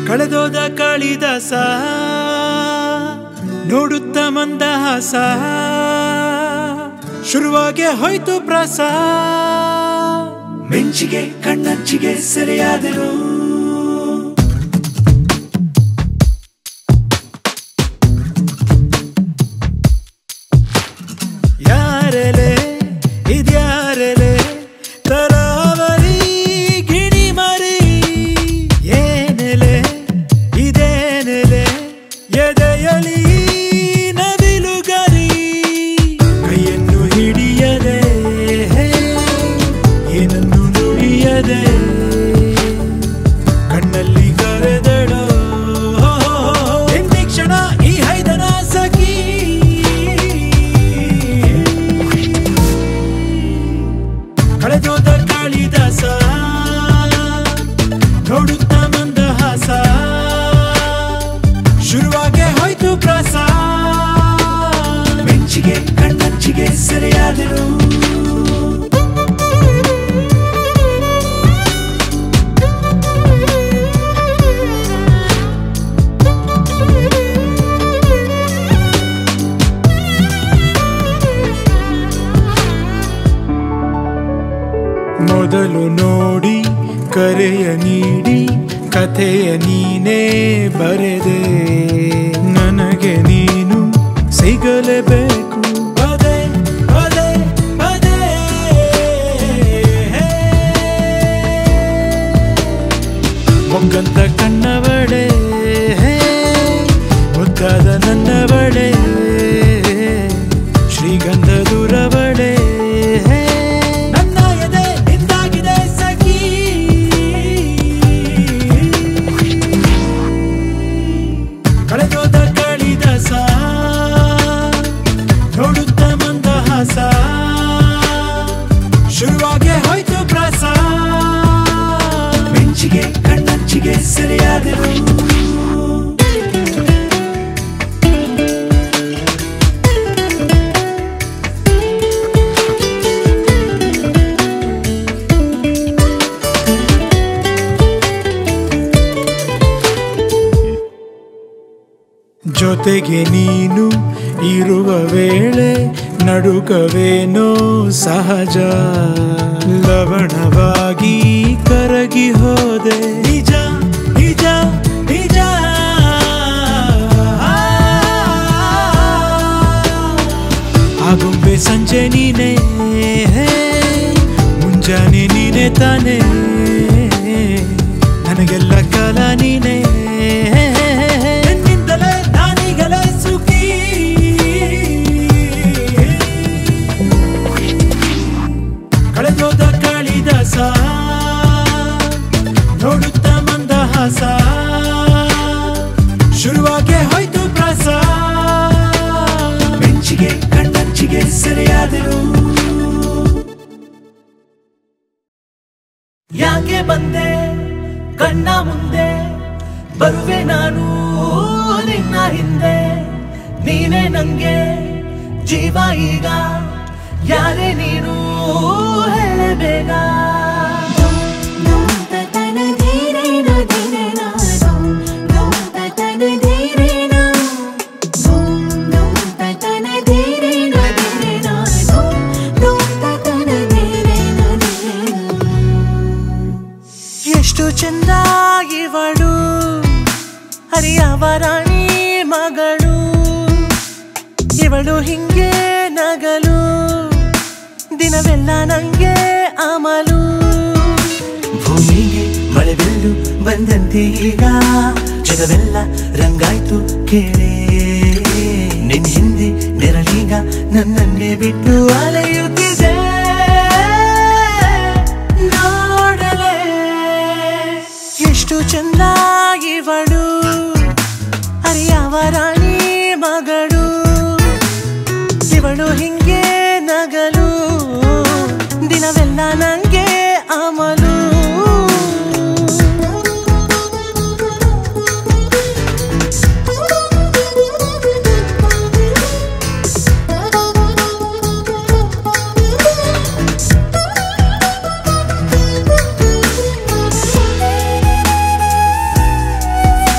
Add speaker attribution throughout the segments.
Speaker 1: ಕಳೆದೋದ ಕಾಳಿದಾಸ ನೋಡುತ್ತ ಮಂದಹಾಸ ಶುರುವಾಗೆ ಹೋಯ್ತು ಪ್ರಾಸ ಮೆಂಚಿಗೆ ಕಣ್ಣಂಚಿಗೆ ಸೆರೆಯಾದರು ಯಾರೆಲೆ ಇದ್ಯಾರೆಲೆ ತರಾವರಿ ಗಿಣಿ ಮರಿ ಏನೆಲೆ ಇದೇನೆಲೆ ಎದೆಯಲಿ ನವಿಲುಗರಿ ಕೈಯನ್ನು ಹಿಡಿಯದೆ ಏನನ್ನು ನುಡಿಯದೆ ಕಣ್ಣಲ್ಲಿ ಕರೆದಳು ಎಂದಿ ಕ್ಷಣ ಈ ಹೈದನ ಸಖಿ ಕಳೆದೋದ ಕಾಳಿದಾಸ ನೋಡುತ್ತ ಮಂದಹಾಸ ಶುರುವಾಗೆ ಹೋಯ್ತು ಪ್ರಾಸ ಮೆಂಚಿಗೆ ಕಣ್ಣಂಚಿಗೆ ಸೆರೆಯಾದರು ಮೊದಲು ನೋಡಿ ಕರೆಯ ನೀಡಿ ಕಥೆಯ ನೀನೇ ಬರೆದೆ ನನಗೆ ನೀನು ಸಿಗಲೇಬೇಕು ಪದೇ ಪದೇ ಪದೇ ಮೊಗ್ಗಂತ ಕಣ್ಣವಳೆ ಮುದ್ದಾದ ನನ್ನವಳೆ ಶ್ರೀಗಂಧ ದೂರವಳೆ ನನ್ನ ಎದೆ ನಿಂದಾಗಿದೆ ಸಖಿ ಕಳೆದೋದ ಕಾಳಿದಾಸ ನೋಡುತ್ತ ಮಂದಹಾಸ ಶುರುವಾಗೆ ಹೋಯ್ತು ಪ್ರಾಸ ಮೆಂಚಿಗೆ ಕಣ್ಣಂಚಿಗೆ ಸೆರೆಯಾದರು ಜೊತೆಗೆ ನೀನು ಇರುವ ವೇಳೆ ನಡುಕವೇನೋ ಸಹಜ ಲವಣವಾಗಿ ಕರಗಿ ಹೋದೆ ನಿಜ ನಿಜ ನಿಜ ಆಗುಂಬೆ ಸಂಜೆ ನೀನೆ ಮುಂಜಾನೆ ನೀನೆ ತಾನೆ ನನಗೆಲ್ಲ ಕಾಲ ನೀನೆ ನಿನ್ನಿಂದಲೇ ನಾನೀಗಲೇ ಸುಖಿ ಕಳೆದೋದ ಕಾಳಿದಾಸ ನೋಡುತ್ತ ಮಂದಹಾಸ ಶುರುವಾಗೆ ಹೋಯ್ತು ಪ್ರಾಸ ಮೆಂಚಿಗೆ ಕಣ್ಣಂಚಿಗೆ ಸೆರೆಯಾದರು
Speaker 2: ಯಾಕೆ ಬಂದೆ ಕಣ್ಣ ಮುಂದೆ ಬರುವೆ ನಾನು ನಿನ್ನ ಹಿಂದೆ ನೀನೇ ನಂಗೆ ಜೀವ ಈಗ ಯಾರೇ ನೀನು ಹೇಳೆ ಬೇಗ ಎಷ್ಟು ಚಂದ ಇವಳು ಹರಿಯವರಾಣಿ ಮಗಳು ಇವಳು ಹಿಂಗೆ ನಗಲು ದಿನವೆಲ್ಲ ನಂಗೆ ಅಮಲು ಭೂಮಿಗೆ ಮಳೆ ಬಿಲ್ಲು ಬಂದಂತೆ ಈಗ ಜಗವೆಲ್ಲ ರಂಗಾಯ್ತು ಕೇಳೇ ನಿನ್ ಹಿಂದೆ ನೆರಳೀಗ ನನ್ನನ್ನೇ ಬಿಟ್ಟು ಅಲೆಯುತ್ತಿದೆ ನೋಡಲೇ ಎಷ್ಟು ಚಂದ ಇವಳು ಹರಿಯವರಾಣಿ ಮಗಳು ಇವಳು ಹಿಂಗೆ ನಗಲು ದಿನವೆಲ್ಲ ನಂಗೆ ಅಮಲು
Speaker 3: Thank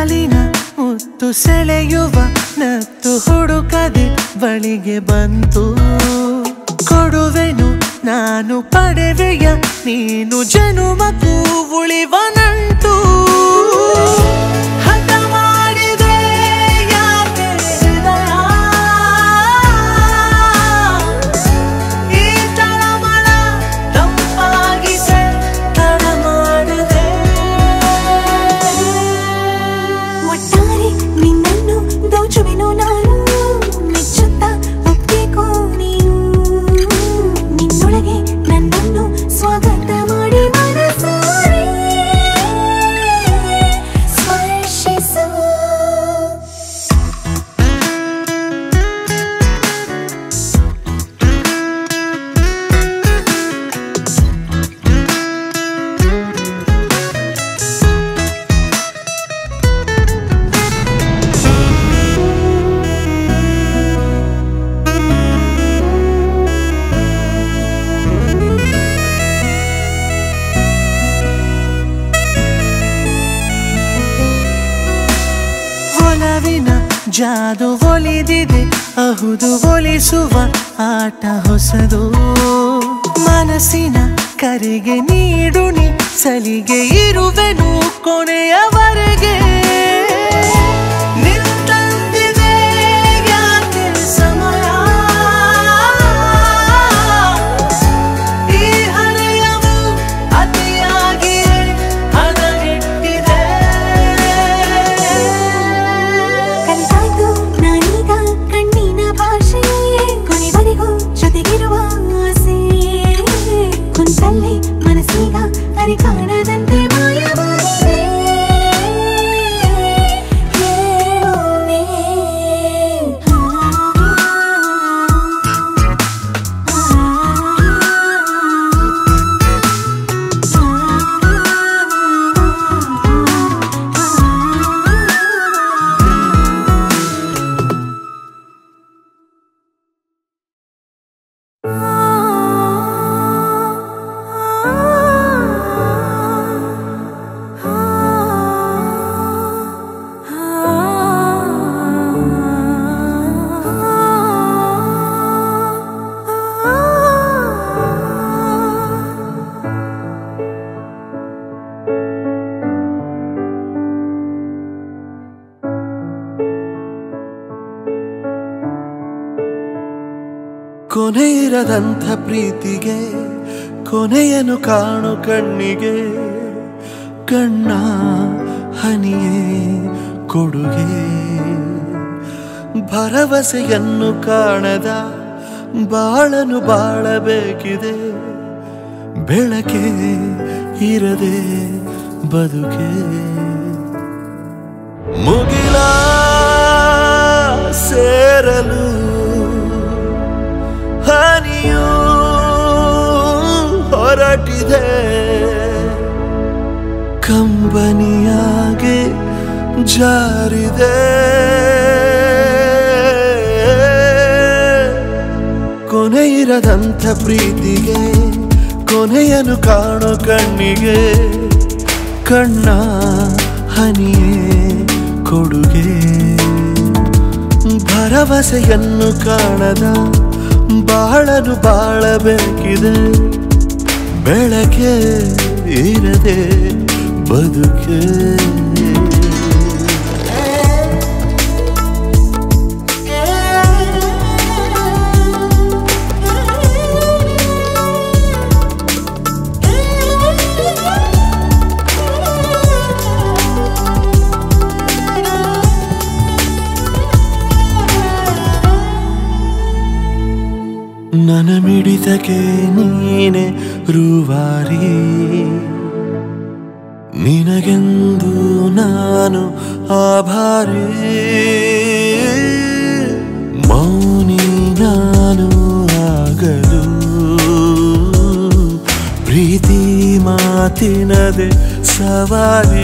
Speaker 2: ಕೊಳಲಿನ ಮುತ್ತು ಸೆಳೆಯುವ ನತ್ತು ಹುಡುಕದೆ ಬಳಿಗೆ ಬಂತು ಕೊಡುವೆನು ನಾನು ಪಡೆವೆಯ ನೀನು ಜನುಮಕ್ಕೂ ಉಳಿವ ನಂಟು ಹಠ ಮಾಡಿದೆ ಯಾಕೆ ಹೃದಯ? ಈ ತಳಮಳ ತಂಪಾಗಿಸೆ ತಡ ಮಾಡಿದೆ
Speaker 3: ಒಟ್ಟಾರೆ ನಿನ್ನನ್ನು ದೋಚುವೆನು ನಾನು ಮೆಚ್ಚುತ್ತಾ ಒಪ್ಪಿಕೋ ನೀನು ನಿನ್ನೊಳಗೆ ನನ್ನನ್ನು ಸ್ವಾಗತ ಮಾಡಿ ಮನಸಾರೆ ಸ್ಪರ್ಶಿಸು
Speaker 2: ಒಲವಿನ ಜಾದು ಒಲಿದಿದೆ ಅಹುದು ಒಲಿಸುವ ಆಟ ಹೊಸದು ಮನಸ್ಸಿನ ಕರೆಗೆ ನೀಡು ನೀ ಸಲಿಗೆ ಇರುವೆನು ಕೊನೆಯವರೆಗೆ ನಿಂತಂದಿದೆ ಯಾಕೆ ಸಮಯ ಈ ಹರೆಯವು ಅತಿಯಾಗಿಯೇ ಹದಗೆಟ್ಟಿದೆ
Speaker 3: ಕಲಿತಾಯ್ತು ನಾನೀಗ ಕಣ್ಣಿನ ಭಾಷೆ ಕೊನೆವರೆಗೂ ಜೊತೆಗಿರುವ ಆಸೆ ಕುಂತಲ್ಲೇ ಮನಸ್ಸೀಗ ಅರಿ ಕಾಣದಂತೆ ಮಾಯವಾಗಿದೆ ಹೇಳೋನೆ.
Speaker 2: ಕೊನೆ ಇರದಂಥ ಪ್ರೀತಿಗೆ ಕೊನೆಯನ್ನು ಕಾಣು ಕಣ್ಣಿಗೆ ಕಣ್ಣ ಹನಿಯೇ ಕೊಡುಗೆ ಭರವಸೆಯನ್ನು ಕಾಣದ ಬಾಳನು ಬಾಳಬೇಕಿದೆ ಬೆಳಕೆ ಇರದೆ ಬದುಕೆ ಮುಗಿಲ ಸೇರಲು ಹನಿಯೂ ಹೊರಟಿದೆ ಕಂಬನಿಯಾಗಿ ಜಾರಿದೆ ಕೊನೆ ಇರದಂಥ ಪ್ರೀತಿಗೆ ಕೊನೆಯನ್ನು ಕಾಣೋ ಕಣ್ಣಿಗೆ ಕಣ್ಣ ಹನಿಯೇ ಕೊಡುಗೆ ಭರವಸೆಯನ್ನು ಕಾಣದ ಬಾಳನು ಬಾಳಬೇಕಿದೆ ಬೆಳಕೆ ಇರದೆ ಬದುಕೆ ನನ್ನ ಮಿಡಿತಕ್ಕೆ ನೀನೆ ರೂವಾರಿ ನಿನಗೆಂದು ನಾನು ಆಭಾರಿ ಮೌನಿ ನಾನು ಆಗಲು ಪ್ರೀತಿ ಮಾತಿನದೆ ಸವಾರಿ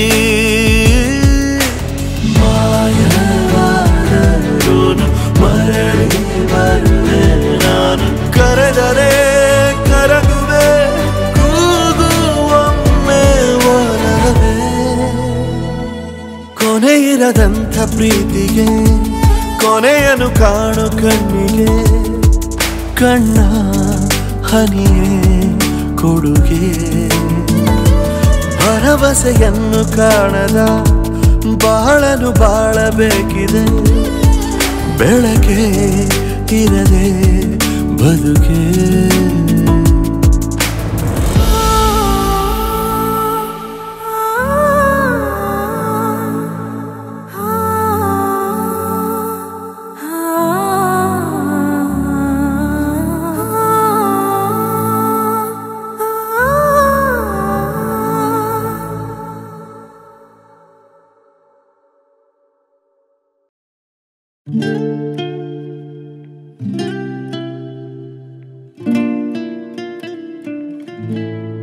Speaker 2: ಮಾಯವಾದರೂನು ಮರಳಿ ಬರುವೆ ನಾನು ಕರೆದರೆ ಕರಗುವೆ ಕೂಗುವೊಮ್ಮೆ ಒಲವೇ ತೀರದಂಥ ಪ್ರೀತಿಗೆ ಕೊನೆಯನ್ನು ಕಾಣು ಕಣ್ಣಿಗೆ ಕಣ್ಣ ಹನಿಯೇ ಕೊಡುಗೆ ಭರವಸೆಯನ್ನು ಕಾಣದ ಬಾಳನು ಬಾಳಬೇಕಿದೆ ಬೆಳಕೆ ಇರದೆ ಬದುಕೆ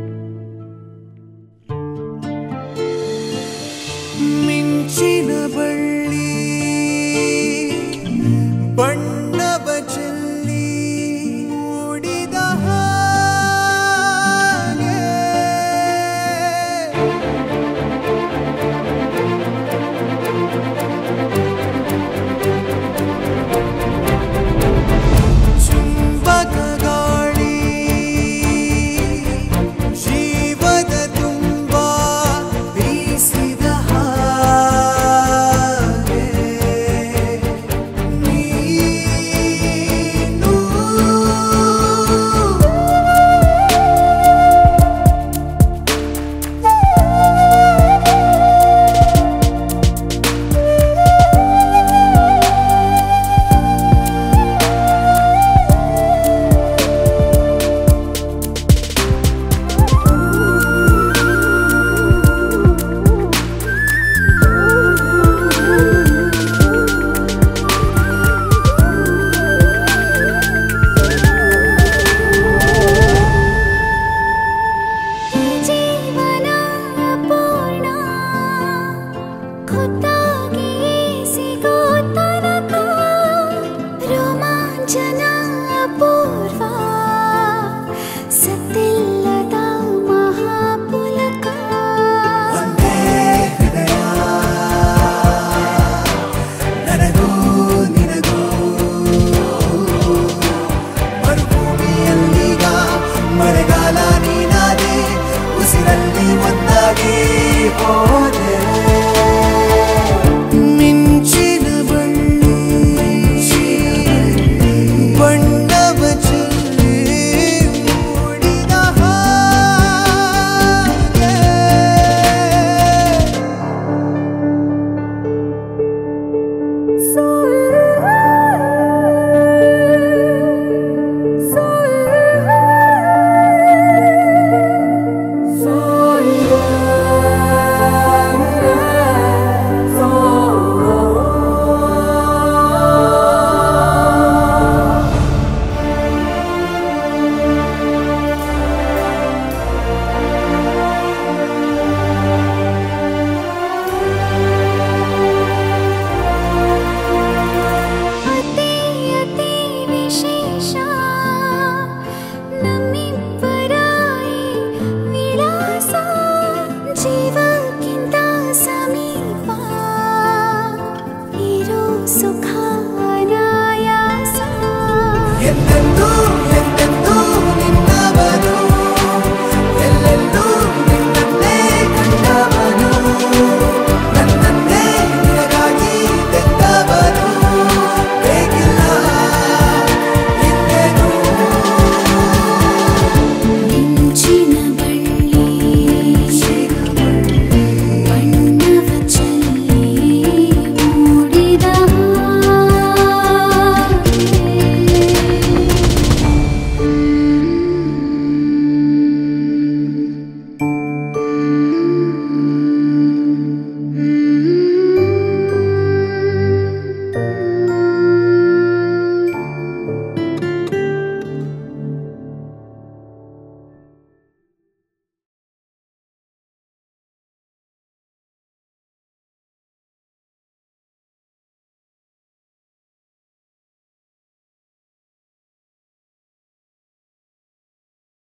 Speaker 1: ಮಿಂಚಿನ ಬಳಿ